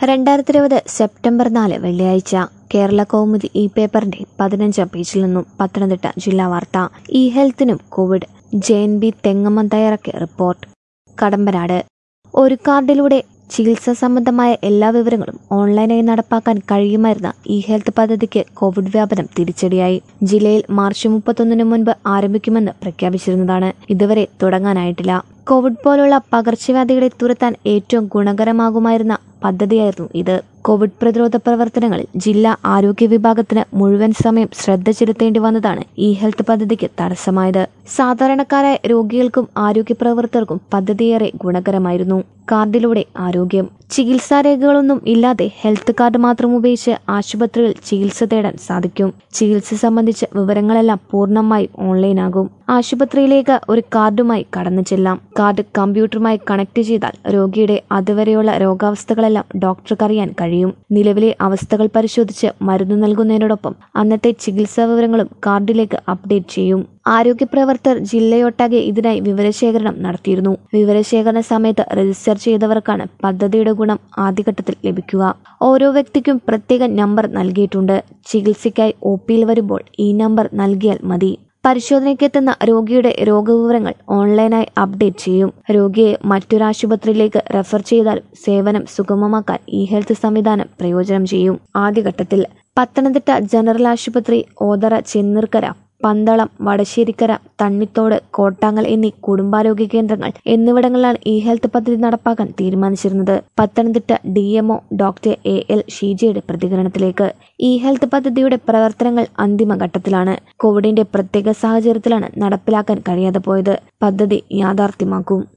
രണ്ടായിരത്തി ഇരുപത് സെപ്റ്റംബർ നാല് വെള്ളിയാഴ്ച കേരള കൗമുദി ഇ പേപ്പറിന്റെ പതിനഞ്ചാം പേജിൽ നിന്നും പത്തനംതിട്ട ജില്ലാ വാർത്ത ഇ ഹെൽത്തിനും covid J N B Thengamam തയ്യാറാക്കിയ റിപ്പോർട്ട് കടമ്പനാട് ഒരു കാർഡിലൂടെ ചികിത്സാ സംബന്ധമായ എല്ലാ വിവരങ്ങളും ഓൺലൈനായി നടപ്പാക്കാൻ കഴിയുമായിരുന്ന ഇ ഹെൽത്ത് പദ്ധതിക്ക് കോവിഡ് വ്യാപനം തിരിച്ചടിയായി ജില്ലയിൽ മാർച്ച് മുപ്പത്തൊന്നിന് മുൻപ് ആരംഭിക്കുമെന്ന് പ്രഖ്യാപിച്ചിരുന്നതാണ് ഇതുവരെ തുടങ്ങാനായിട്ടില്ല കോവിഡ് പോലുള്ള പകർച്ചവ്യാധികളെ തുരത്താൻ ഏറ്റവും ഗുണകരമാകുമായിരുന്ന പദ്ധതിയായിരുന്നു ഇത് കോവിഡ് പ്രതിരോധ പ്രവർത്തനങ്ങളിൽ ജില്ലാ ആരോഗ്യ വിഭാഗത്തിന് മുഴുവൻ സമയം ശ്രദ്ധ ചെലുത്തേണ്ടി വന്നതാണ് ഇ ഹെൽത്ത് പദ്ധതിക്ക് തടസ്സമായത് സാധാരണക്കാരായ രോഗികൾക്കും ആരോഗ്യ പ്രവർത്തകർക്കും പദ്ധതിയേറെ ഗുണകരമായിരുന്നു കാർഡിലൂടെ ആരോഗ്യം ചികിത്സാരേഖകളൊന്നും ഇല്ലാതെ ഹെൽത്ത് കാർഡ് മാത്രം ഉപയോഗിച്ച് ആശുപത്രികളിൽ ചികിത്സ തേടാൻ സാധിക്കും ചികിത്സ സംബന്ധിച്ച വിവരങ്ങളെല്ലാം പൂർണ്ണമായി ഓൺലൈനാകും ആശുപത്രിയിലേക്ക് ഒരു കാർഡുമായി കടന്നു ചെല്ലാം കാർഡ് കമ്പ്യൂട്ടറുമായി കണക്ട് ചെയ്താൽ രോഗിയുടെ അതുവരെയുള്ള രോഗാവസ്ഥകളെല്ലാം ഡോക്ടർക്ക് അറിയാൻ കഴിയും നിലവിലെ അവസ്ഥകൾ പരിശോധിച്ച് മരുന്ന് നൽകുന്നതിനോടൊപ്പം അന്നത്തെ ചികിത്സാ വിവരങ്ങളും കാർഡിലേക്ക് അപ്ഡേറ്റ് ചെയ്യും ആരോഗ്യ പ്രവർത്തകർ ജില്ലയൊട്ടാകെ ഇതിനായി വിവരശേഖരണം നടത്തിയിരുന്നു വിവരശേഖരണ സമയത്ത് രജിസ്റ്റർ ചെയ്തവർക്കാണ് പദ്ധതിയുടെ ഗുണം ആദ്യഘട്ടത്തിൽ ലഭിക്കുക ഓരോ വ്യക്തിക്കും പ്രത്യേക നമ്പർ നൽകിയിട്ടുണ്ട് ചികിത്സയ്ക്കായി ഒ പിയിൽ വരുമ്പോൾ ഈ നമ്പർ നൽകിയാൽ മതി പരിശോധനയ്ക്കെത്തുന്ന രോഗിയുടെ രോഗവിവരങ്ങൾ ഓൺലൈനായി അപ്ഡേറ്റ് ചെയ്യും രോഗിയെ മറ്റൊരാശുപത്രിയിലേക്ക് റെഫർ ചെയ്താലും സേവനം സുഗമമാക്കാൻ ഈ ഹെൽത്ത് സംവിധാനം പ്രയോജനം ചെയ്യും ആദ്യഘട്ടത്തിൽ പത്തനംതിട്ട ജനറൽ ആശുപത്രി ഓതറ ചെന്നീർക്കര പന്തളം വടശ്ശേരിക്കര തണ്ണിത്തോട് കോട്ടാങ്ങൽ എന്നീ കുടുംബാരോഗ്യ കേന്ദ്രങ്ങൾ എന്നിവിടങ്ങളിലാണ് ഇ ഹെൽത്ത് പദ്ധതി നടപ്പാക്കാൻ തീരുമാനിച്ചിരുന്നത് Pathanamthitta D MO doctor A L ഷീജയുടെ പ്രതികരണത്തിലേക്ക് ഇ ഹെൽത്ത് പദ്ധതിയുടെ പ്രവർത്തനങ്ങൾ അന്തിമഘട്ടത്തിലാണ് കോവിഡിന്റെ പ്രത്യേക സാഹചര്യത്തിലാണ് നടപ്പിലാക്കാൻ കഴിയാതെ പോയത് പദ്ധതി യാഥാർത്ഥ്യമാക്കും